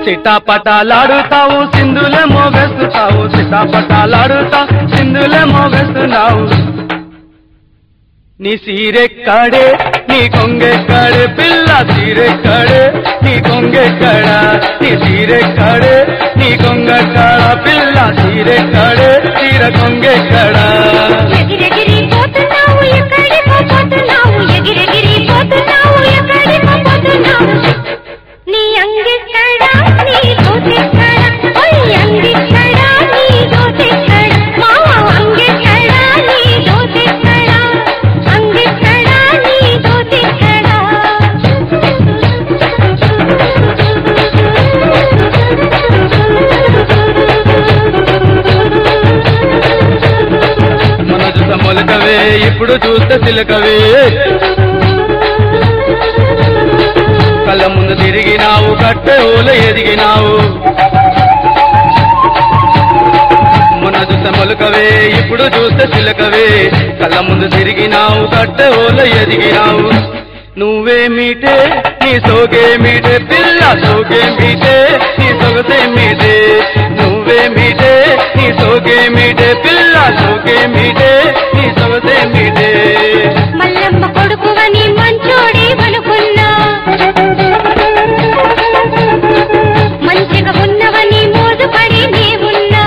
చిటాపటాలాడుతావు సింధులేమో వేస్తున్నావు చిటాపటాలాడుతావు సింధులేమో వేస్తున్నావు నీ సీరెక్కడే నీ కొంగెక్కడే పిల్ల సీరెక్కడే నీ కొంగెక్కడ నీ సీరెక్కడే నీ కొంగెక్కడ పిల్ల సీరెక్కడే సీర కొంగెక్కడ ఎగిరెగిరి పోతున్నావు ఎక్కడికో పోతున్నావు ఎగిరెగిరి పోతున్నావు ఎక్కడికో పోతున్నావు నీ అంగిక్కడ నీ దోసెక్కడ ఓయ్ అంగిక్కడ నీ దోసెక్కడ మావ అంగిక్కడ నీ దోసెక్కడ అంగిక్కడ నీ దోసెక్కడ మన చూస మొలకవే ఇప్పుడు చూస్తే సిలకవే కళ్ళ ముందు తిరిగినావు కట్టె ఊల ఎదిగినావు మొన్న చూస్తే మొలకవే ఇప్పుడు చూస్తే చిలకవే కళ్ళ ముందు తిరిగినావు కట్టె ఊల ఎదిగినావు నువ్వే మీటే నీ సోగే మీటే పిల్ల సోగే మీటే నీ సొగసే మీటే నువ్వే మీటే నీ సోగే మీటే పిల్ల సోగే మీటే నీ సొగసే మీటే మల్లమ్మ కొడుకువని మంచోడి అనుకున్నా మంచిగా ఉన్నవని మోజుపడి నీవున్నా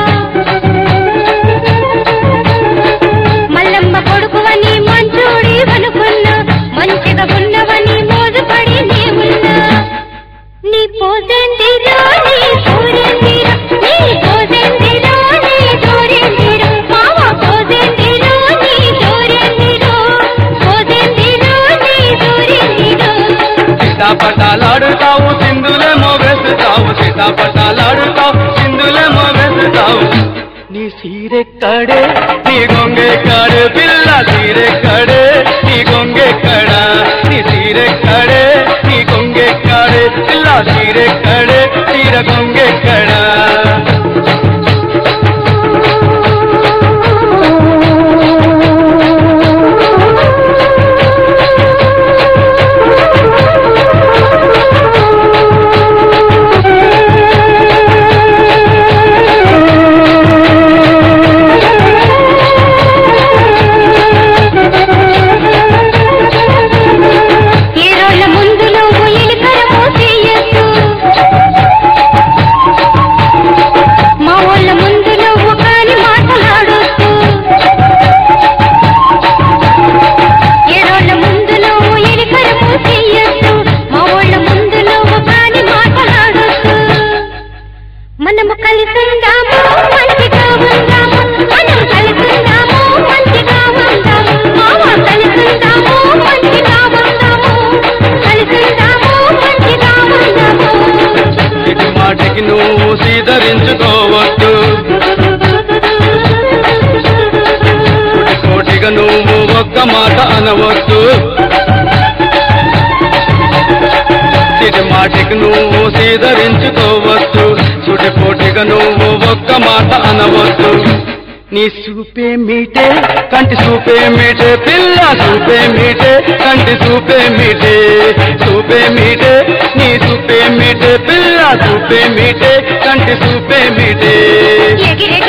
మల్లమ్మ కొడుకువని మంచోడి అనుకున్నా మంచిగా ఉన్నవని మోజుపడి నీవున్నా నీ పోజెందిరో నీ సూర్యందిరో నీ పోజెందిరో నీ సూర్యందిరో మావ పోజెందిరో నీ సూర్యందిరో పోజెందిరో నీ సూర్యందిరో సీతాపటాలాడుతావు సింధులేమో వేస్తావు సీతాపటాలాడుతావు సింధులేమో వేస్తావు నీ సీరెక్కడే నీ గొంగెక్కడే పిల్ల సీరెక్కడే నీ గొంగెక్కడ నీ సీరెక్కడే నీ గొంగెక్కడే పిల్ల సీరెక్కడే తీర గొంగెక్కడ ఏ రోజుల ముందు నువ్వు ఎలుకరమో చేయొద్దు మా వాళ్ళ ముందు నువ్వు కాని మాట్లాడొద్దు ఏ రోజుల ముందు నువ్వు ఎలుకరమో చేయొద్దు మా వాళ్ళ ముందు నువ్వు కాని మాట్లాడొద్దు మనము కలిసిందాము మంచిగా ఉందాము మనం కలిసిందాము మంచిగా ఉందాము మామ కలిసిందాము మంచిగా ఉందాము కలిసిందాము మంచిగా ఉందాము ఇటు మాటికి నువ్వు సీదరించుకోవద్దు కోటి కోటిగా నువ్వు ఒక్క మాట అనవద్దు సిటి మాటికి నువ్వు సీదరించుకోవద్దు సుటిపోటిగా నువ్వు ఒక్క మాట అనవద్దు నీ సూపే మీటే కంటి సూపే మీటే పిల్ల సూపే మీటే కంటి సూపే మీటే సూపే మీటే నీ సూపే మీటే పిల్ల సూపే మీటే కంటి సూపే మీటే ఎగిరెగిరి